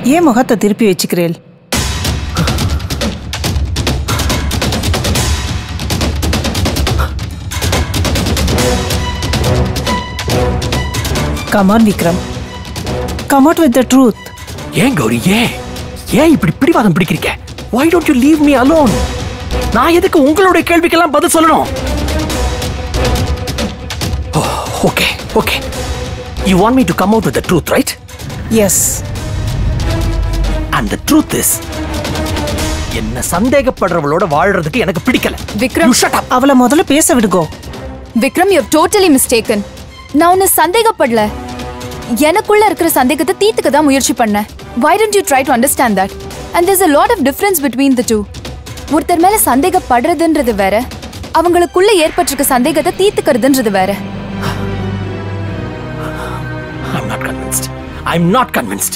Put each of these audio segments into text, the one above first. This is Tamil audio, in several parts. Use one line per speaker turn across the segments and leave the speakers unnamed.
ஏன் முகத்தை திருப்பி வச்சுக்கிறேள் come on Vikram come out with the truth
ஏன் கௌரி ஏன் ஏன் இப்படி பிடிவாதம் பிடிக்கிறீங்க why don't you leave me alone நான் எதுக்கு உங்களுடைய கேள்விக்கெல்லாம் பதில் சொல்லணும் okay okay you want me to come out with the truth right
yes
and the truth is என்ன சந்தேகப்படுறவளோட வாழ்றதுக்கு எனக்கு பிடிக்கல
விக்ரம்.
You shut up.
அவளை முதல்ல பேச விடுங்கோ
விக்ரம் யூ டோட்டலி மிஸ்டேக்கன் நான் உன்னை சந்தேகப்படல எனக்குள்ள இருக்கிற சந்தேகத்தை தீர்த்துக்க தான் முயற்சி பண்ணேன் why don't you try to understand that and there's a lot of difference between the two ஒருத்தர் மேல சந்தேகப்படுறதுன்றது வேற அவங்களுக்குள்ள ஏற்பட்டிருக்க சந்தேகத்தை தீர்த்துக்கிறதுன்றது வேற
I'm not convinced. I'm not convinced.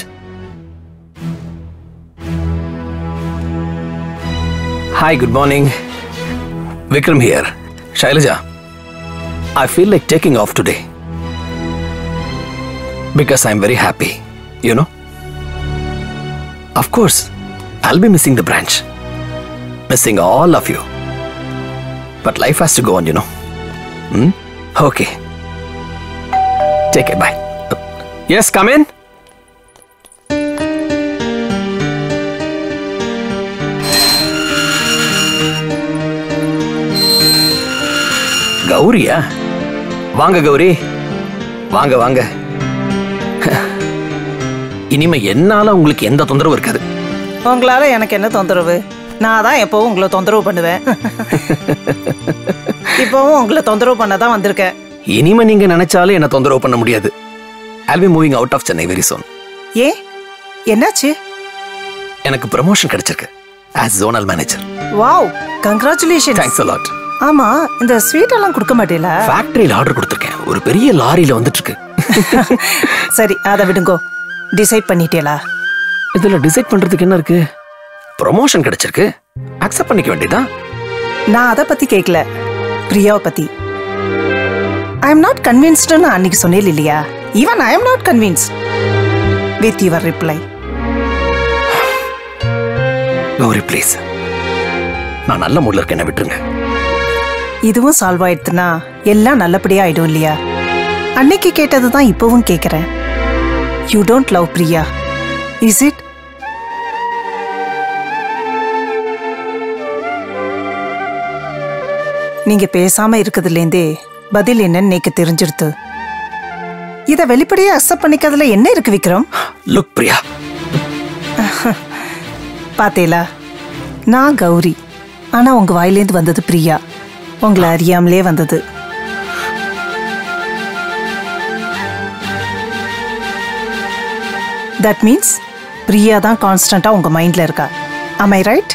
Hi, good morning. Vikram here. Shailaja, I feel like taking off today. Because I'm very happy, you know? Of course, I'll be missing the branch. Missing all of you. But life has to go on, you know? Hmm? Okay. Take care, bye. Yes, come in. கௌரியா வாங்க கௌரி வாங்க வாங்க இனிமே என்னால உங்களுக்கு எந்த தொந்தரவும் இருக்காது
உங்களால எனக்கு என்ன தொந்தரவு நான் தான் எப்பவும் உங்களை தொந்தரவு பண்ணுவேன் இப்பவும் உங்களை தொந்தரவு பண்ண தான் வந்திருக்கேன்
இனிமே நீங்க நினைச்சாலும் என்ன தொந்தரவு பண்ண முடியாது I'll be moving out of Chennai very soon
ஏ என்னாச்சு
எனக்கு ப்ரமோஷன் கிடைச்சிருக்கு as zonal manager
wow congratulation
thanks a lot
ஆமா இந்த ஸ்வீட் எல்லாம் கொடுக்க மாட்டீங்களா
ஃபேக்டரியில் ஆர்டர் கொடுத்துருக்கேன் ஒரு பெரிய லாரியில வந்துட்டு இருக்கு
சரி அதை விடுங்கோ டிசைட் பண்ணிட்டீங்களா
இதுல டிசைட் பண்றதுக்கு என்ன இருக்கு ப்ரொமோஷன் கிடைச்சிருக்கு அக்செப்ட் பண்ணிக்க வேண்டியதான்
நான் அதை பத்தி கேட்கல பிரியாவை பத்தி ஐ எம் நாட் கன்வின்ஸ்டுன்னு அன்னைக்கு சொன்னேன் இல்லையா even I am not convinced with your reply
Gowri please நான் நல்ல மூட்ல இருக்கேன் என்ன விட்டுருங்க
இதுவும் சால்வ் ஆயிடுத்துனா எல்லாம் நல்லபடியா ஆயிடும் இல்லையா அன்னைக்கு கேட்டது தான் இப்பவும் கேட்குறேன் you don't love Priya is it நீங்க பேசாம இருக்கிறதுலேருந்தே பதில் என்னன்னு நேக்கு தெரிஞ்சிருத்து இதை வெளிப்படையா அக்செப்ட் பண்ணிக்கிறதுல என்ன இருக்கு விக்ரம்
லுக் பிரியா
பாத்தேலா நான் கௌரி ஆனா உங்க வாயிலேந்து வந்தது பிரியா உங்களை அறியாமலே வந்தது தட் மீன்ஸ் பிரியா தான் கான்ஸ்டண்டா உங்க மைண்ட்ல இருக்கா am I ரைட்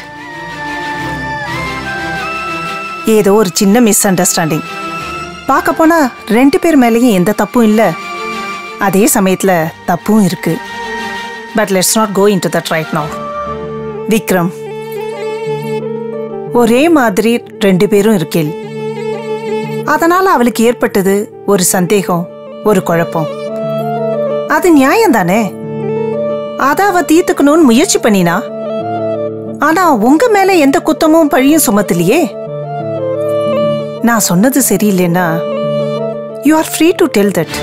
ஏதோ ஒரு சின்ன மிஸ் அண்டர்ஸ்டாண்டிங் பார்க்க போனா ரெண்டு பேர் மேலேயும் எந்த தப்பும் இல்லை அதே சமயத்துல தப்பும் இருக்கு but let's not go into that right now Vikram ஒரே மாதிரி ரெண்டு பேரும் இருக்கேள் அதனால அவளுக்கு ஏற்பட்டது ஒரு சந்தேகம் ஒரு குழப்பம் அது நியாயம் தானே அத அவ தீர்த்துக்கணும்னு முயற்சி பண்ணினா ஆனா உங்க மேல எந்த குத்தமும் பழியும் சுமத்தலையே நான் சொன்னது சரியில்லைன்னா you are free to tell that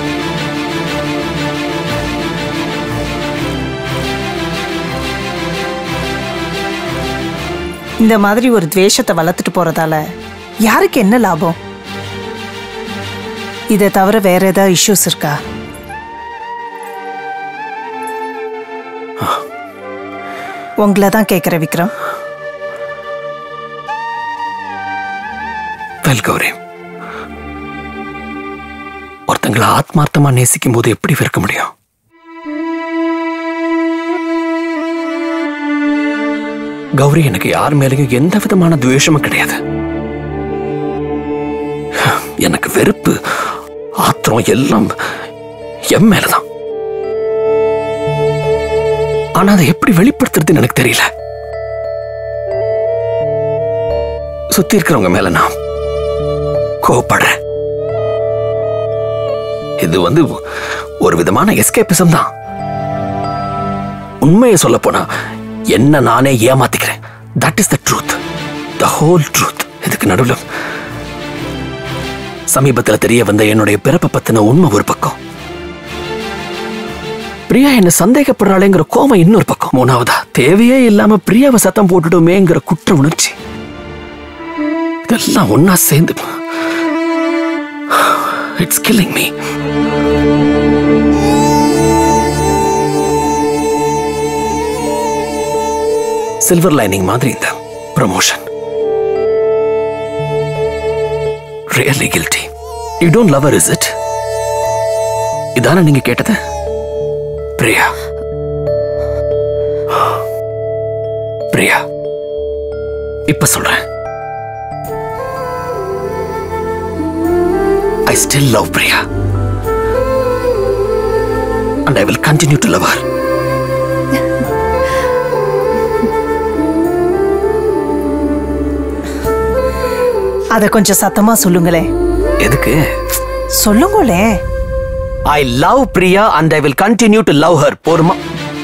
இந்த மாதிரி ஒரு துவேஷத்தை வளர்த்துட்டு போறதால யாருக்கு என்ன லாபம் இதை தவிர வேற ஏதாவது இஷ்யூஸ் இருக்கா உங்களை தான் கேட்குற விக்ரம்
வெல் கௌரி ஒருத்தங்களை ஆத்மார்த்தமா நேசிக்கும் போது எப்படி வெறுக்க முடியும் கௌரி எனக்கு யார் மேலேயும் எந்த விதமான துவேஷமும் கிடையாது எனக்கு வெறுப்பு ஆத்திரம் எல்லாம் என் மேலதான் ஆனா அதை எப்படி வெளிப்படுத்துறதுன்னு எனக்கு தெரியல சுத்தி இருக்கிறவங்க மேல நான் கோவப்படுறேன் இது வந்து ஒரு விதமான எஸ்கேபிசம் தான் உண்மையை சொல்ல போனா என்ன நானே ஏமாத்திக்கிறேன் that is the truth the whole truth இதுக்கு நடுவில் சமீபத்துல தெரிய வந்த என்னுடைய பிறப்பை பத்தின உண்மை ஒரு பக்கம் பிரியா என்ன சந்தேகப்படுறாளேங்கிற கோபம் இன்னொரு பக்கம் மூணாவதா தேவையே இல்லாம பிரியாவை சத்தம் போட்டுடுமேங்கிற குற்ற உணர்ச்சி இதெல்லாம் ஒன்னா சேர்ந்து it's killing me silver lining மாதிரி இந்த promotion really guilty you don't love her is it இதானே நீங்க கேட்டது பிரியா பிரியா இப்ப சொல்றேன் I still love Priya and I will continue to love her
அத கொஞ்சம் சத்தமா சொல்லுங்களேன்
எதுக்கு
சொல்லுங்களே
I love Priya and I will continue to love her போருமா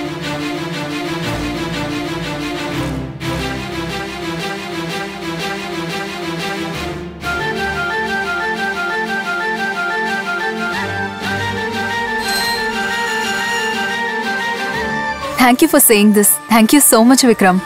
Thank you for saying this. Thank you so much, Vikram.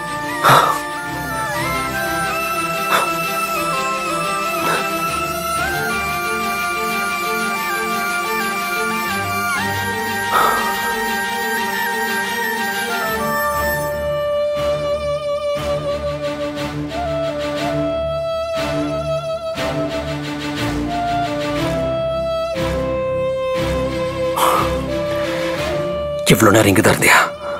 இவ்வளவு நேரம் இங்கதான் இருந்தியா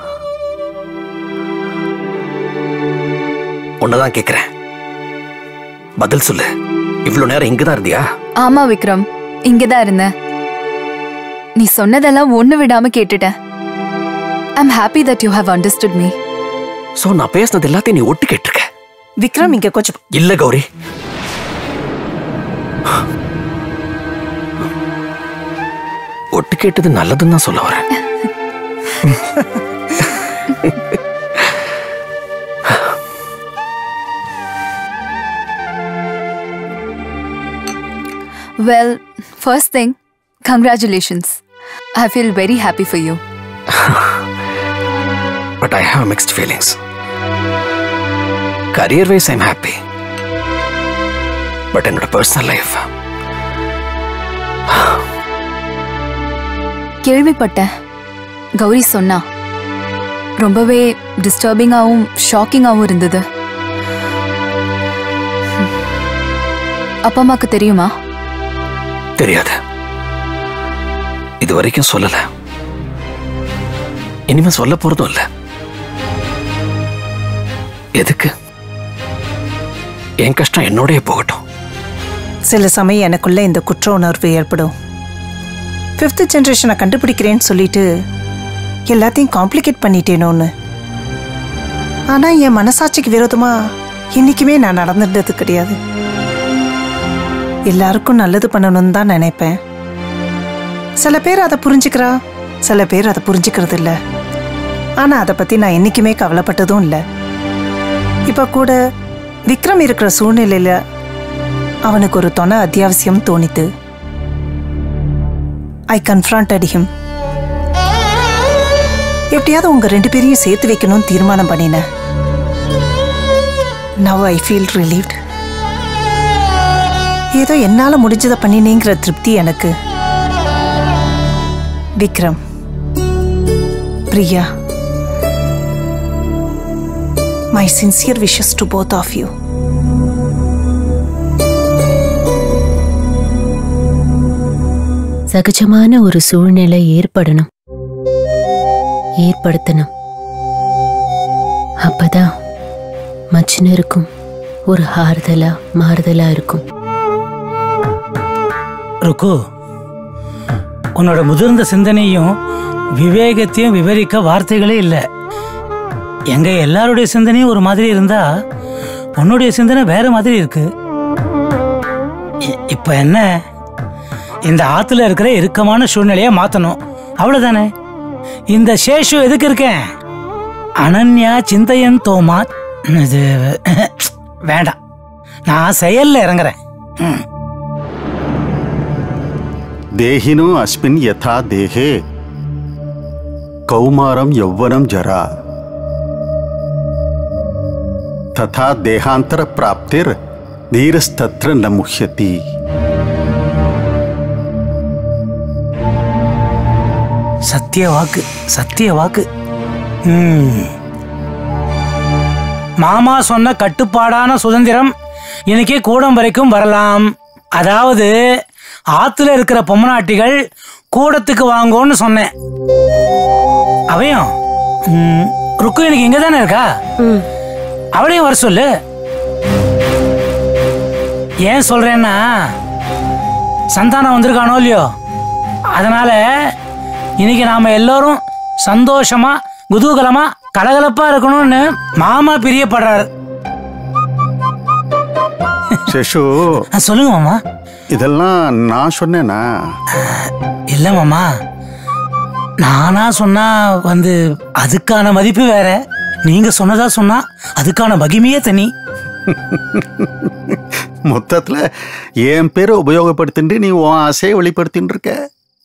உன்னதான் கேக்குறேன் பதில் சொல்லு இவ்வளவு நேரம் இங்கதான் இருந்தியா
ஆமா விக்ரம் இங்கதான் இருந்தேன் நீ சொன்னதெல்லாம் ஒண்ணு விடாம கேட்டுட்டேன் I'm happy that you have understood me
so நான் பேசினது எல்லாத்தையும் நீ ஒட்டு கேட்டிருக்க
விக்ரம் இங்க கொஞ்சம்
இல்ல கௌரி ஒட்டு கேட்டது நல்லதுன்னு தான் சொல்ல வரேன்
well first thing congratulations I feel very happy for you
but I have mixed feelings career wise I'm happy but என்னோட பர்சனல் லைஃப்
கேள்விப்பட்டேன் கௌரி சொன்னா ரொம்பவே டிஸ்டர்பிங்காகவும் ஷாக்கிங்காகவும் இருந்தது அப்பா அம்மாக்கு தெரியுமா
தெரியாது இது வரைக்கும் சொல்லல இனிமே சொல்ல போறதும் இல்ல எதுக்கு என் கஷ்டம் என்னோடய போகட்டும்
சில சமயம் எனக்குள்ள இந்த குற்ற உணர்வு ஏற்படும் ஃபிஃப்த் ஜென்ரேஷனை கண்டுபிடிக்கிறேன்னு சொல்லிட்டு எல்லாத்தையும் காம்ப்ளிகேட் பண்ணிட்டேனோன்னு ஆனா என் மனசாட்சிக்கு விரோதமா என்னைக்குமே நான் நடந்துட்டது கிடையாது எல்லாருக்கும் நல்லது பண்ணணும்னு தான் நினைப்பேன் சில பேர் அதை புரிஞ்சுக்கிறா சில பேர் அதை புரிஞ்சுக்கிறது இல்ல ஆனா அதை பத்தி நான் என்னைக்குமே கவலைப்பட்டதும் இல்லை இப்ப கூட விக்ரம் இருக்கிற சூழ்நிலையில அவனுக்கு ஒரு துணை அத்தியாவசியம் தோணித்து ஐ கன்ஃபராண்டட் ஹிம் எப்படியாவது உங்க ரெண்டு பேரையும் சேர்த்து வைக்கணும்னு தீர்மானம் பண்ணினேன் நவ் ஐ ஃபீல் ரிலீவ்ட் ஏதோ என்னால முடிஞ்சதை பண்ணினேங்கிற திருப்தி எனக்கு Vikram Priya my sincere wishes to both of you
சகஜமான ஒரு சூழ்நிலை ஏற்படணும் ஏற்படுத்தணும் அப்பதான் மச்சினருக்கும் ஒரு ஆறுதலா மாறுதலா இருக்கும்
ருக்கு உன்னோட முதிர்ந்த சிந்தனையும் விவேகத்தையும் விவரிக்க வார்த்தைகளே இல்லை எங்க எல்லாருடைய சிந்தனையும் ஒரு மாதிரி இருந்தா உன்னுடைய சிந்தனை வேற மாதிரி இருக்கு இ- இப்ப என்ன இந்த ஆத்துல இருக்கிற இறுக்கமான சூழ்நிலையை மாத்தணும் அவ்வளவுதானே இந்த சேஷு எதுக்கு இருக்கேன் அனன்யா சிந்தையன் தோமா இது வேண்டாம் நான் செயல்ல இறங்குறேன்
దేహినో అస్మిన్ యథా దేహే కౌమారం యౌవనం జరా తథా దేహాంతర ప్రాప్తిర్ ధీరస్తత్ర న ముహ్యతి
சத்திய வாக்கு சத்திய வாக்கு ம். மாமா சொன்ன கட்டுப்பாடான சுதந்திரம் இன்னைக்கு கூடம் வரைக்கும் வரலாம் அதாவது ஆத்துல இருக்கிற பொம்மநாட்டிகள் கூடத்துக்கு வாங்கோன்னு சொன்னேன் அவையும் ம், ருக்கு எனக்கு இங்க தானே இருக்கா அவளையும் வர சொல்லு ஏன் சொல்றேன்னா சந்தானம் வந்திருக்கானோ இல்லையோ அதனால இன்னைக்கு நாம எல்லாரும் சந்தோஷமா குதூகலமா கலகலப்பா இருக்கணும்னு மாமா பிரியப்படுறாரு
శశు
ஆ, சொல்லுங்க மாமா
இதெல்லாம் நான் சொன்னேனா
இல்ல மாமா நானா சொன்னா வந்து அதுக்கான மதிப்பு வேற நீங்க சொன்னதா சொன்னா அதுக்கான மகிமையே தனி
மொத்தத்துல என் பேரை உபயோகப்படுத்திட்டு நீ உன் ஆசையை வெளிப்படுத்தின்னு இருக்க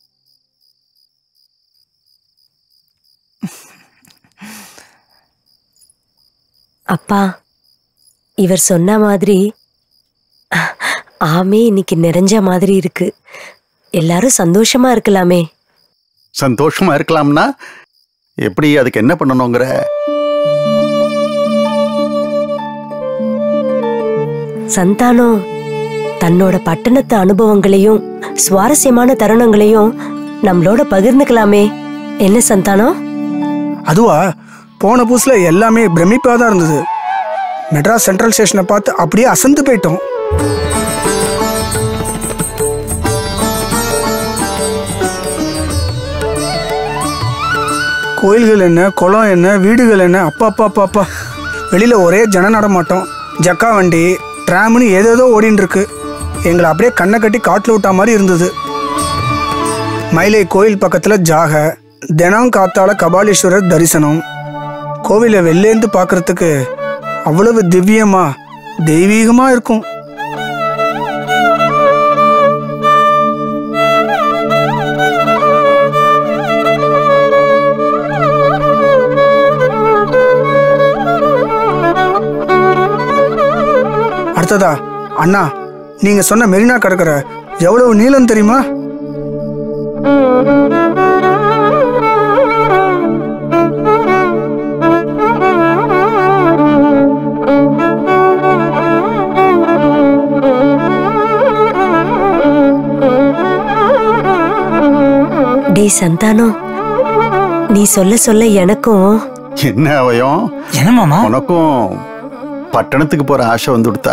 அப்பா இவர் சொன்ன மாதிரி ஆமே இன்னைக்கு நிறைஞ்ச மாதிரி இருக்கு எல்லாரும் சந்தோஷமா இருக்கலாமே
சந்தோஷமா இருக்கலாம்னா எப்படி அதுக்கு என்ன பண்ணணுங்கிற
சந்தானம் தன்னோட பட்டணத்து அனுபவங்களையும் சுவாரஸ்யமான தருணங்களையும் நம்மளோட பகிர்ந்துக்கலாமே என்ன சந்தானம்
அதுவா போன புதுசுல எல்லாமே பிரமிப்பாக தான் இருந்தது மெட்ராஸ் சென்ட்ரல் ஸ்டேஷனை பார்த்து அப்படியே அசந்து போயிட்டோம் கோயில்கள் என்ன குளம் என்ன வீடுகள் என்ன அப்பா அப்பா அப்பா அப்பா வெளியில் ஒரே ஜன நடமாட்டம் ஜக்கா வண்டி ட்ராம்னு ஏதேதோ ஓடின்னு இருக்கு எங்களை அப்படியே கண்ணை கட்டி காட்டில் விட்டா மாதிரி இருந்தது மயிலை கோயில் பக்கத்தில் ஜாக தினம் காத்தால கபாலீஸ்வரர் தரிசனம் கோவிலை வெளிலேருந்து பார்க்கறதுக்கு அவ்வளவு திவ்யமா தெய்வீகமா இருக்கும் அடுத்ததா அண்ணா நீங்க சொன்ன மெரினா கடற்கரை எவ்வளவு நீளம் தெரியுமா
டேய் சந்தானம் நீ சொல்ல சொல்ல எனக்கும்
என்ன அவயம்
என்ன மாமா
உனக்கும் பட்டணத்துக்கு போற ஆசை வந்து கொடுத்தா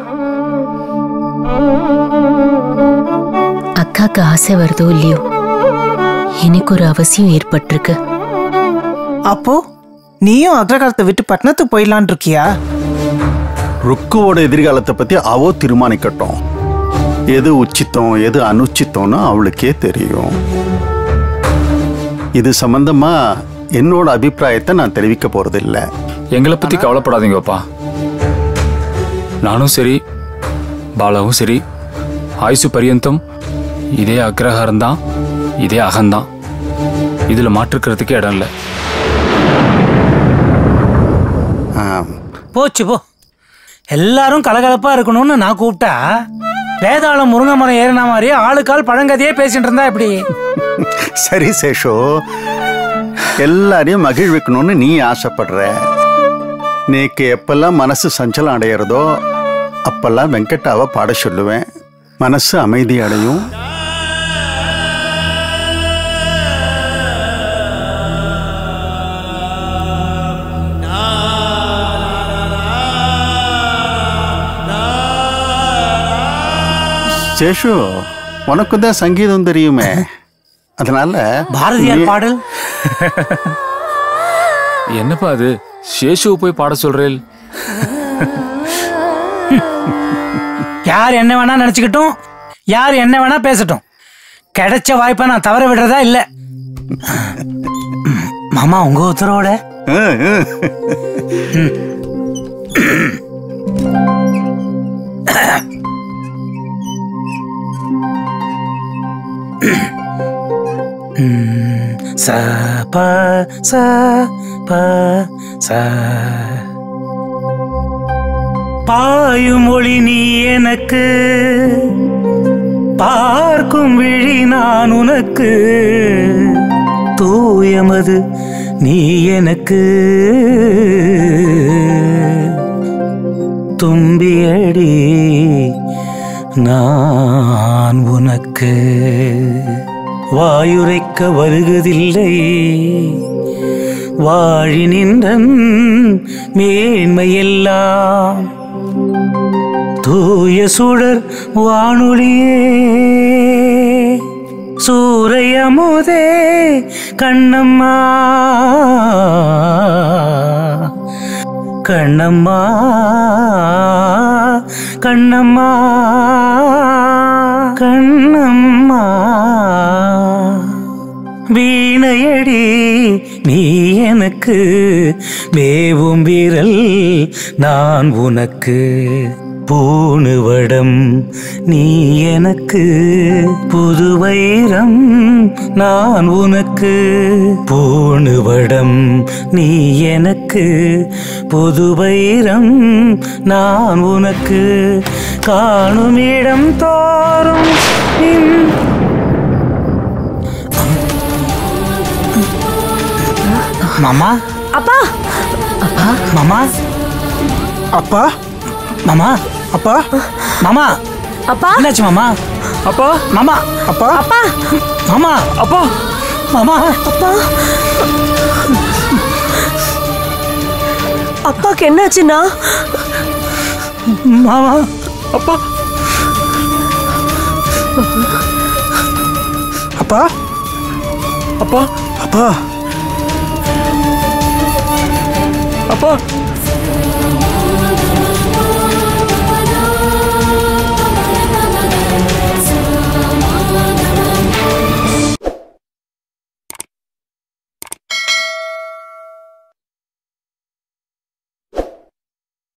அக்காக்கு ஆசை வருதோ இல்லையோ எனக்கு ஒரு அவசியம் ஏற்பட்டிருக்கு
அப்போ நீயும் அக்ரகாரத்தை விட்டு பட்டணத்துக்கு போயிடலான் இருக்கியா
ருக்குவோட எதிர்காலத்தை பத்தி அவ தீர்மானிக்கட்டும் எது உச்சித்தம் எது அனுச்சித்தம்னு அவளுக்கே தெரியும் இது சம்பந்தமா என்னோட அபிப்பிராயத்தை நான் தெரிவிக்க போறதில்ல
எங்களை பத்தி கவலைப்படாதீங்கப்பா நானும் சரி பாலாவும் சரி ஆயுசு பரியந்தம் இதே அக்ரஹாரம் தான் இதே அகந்தான் இதுல மாற்றுக்கிறதுக்கு இடம் இல்லை
ஆம்.
போச்சு போ எல்லாரும் கலகலப்பா இருக்கணும்னு நான் கூப்பிட்டா வேதாளம் முருங்கை மரம் ஏறின மாதிரி ஆளுக்கால் பழங்கதையே பேசிட்டு இருந்தா எப்படி
சரி சேஷோ எல்லாரையும் மகிழ்விக்கணும்னு நீ ஆசைப்படுற நீக்கு எப்பெல்லாம் மனசு சஞ்சலம் அடையிறதோ அப்பெல்லாம் வெங்கட்டாவை பாட சொல்லுவேன் மனசு அமைதி அடையும் சேஷு உனக்கு தான் சங்கீதம் தெரியுமே அதனால
பாரதியார்
நீ-
பாடல்
என்னப்பா அது சேஷுவை போய் பாட சொல்றேன்
யார் என்ன வேணா நினைச்சுக்கிட்டும் யார் என்ன வேணா பேசட்டும் கிடைச்ச வாய்ப்பை நான் தவற விடுறதா இல்ல மாமா உங்க உத்தரவோட ச ப ச ப ச பாயும் மொழி நீ எனக்கு பார்க்கும் விழி நான் உனக்கு தூயமது நீ எனக்கு தும்பியடி நான் உனக்கு வாயுரைக்க வருகதில்லை வாழி நின்றன் மேன்மையெல்லாம் தூய சுடர் வானொலியே சூரையமுதே கண்ணம்மா கண்ணம்மா கண்ணம்மா கண்ணம்மா வீணையடி நீ எனக்கு மேவும் வீரல் நான் உனக்கு பூணுவடம் நீ எனக்கு புது வைரம் நான் உனக்கு பூணுவடம் நீ எனக்கு புது வைரம் நான் உனக்கு காணும் இடம் தோறும் நின் மாமா
அப்பா
மாமா
அப்பா
மாமா
அப்பா
மாமா
அப்பா
என்னாச்சு மாமா அப்பா மாமா
அப்பா
அப்பா
மாமா அப்பா மாமா
அப்பா அப்பாக்கு என்னாச்சுன்னா
மாமா அப்பா
அப்பா
அப்பா
அப்பா
அப்பா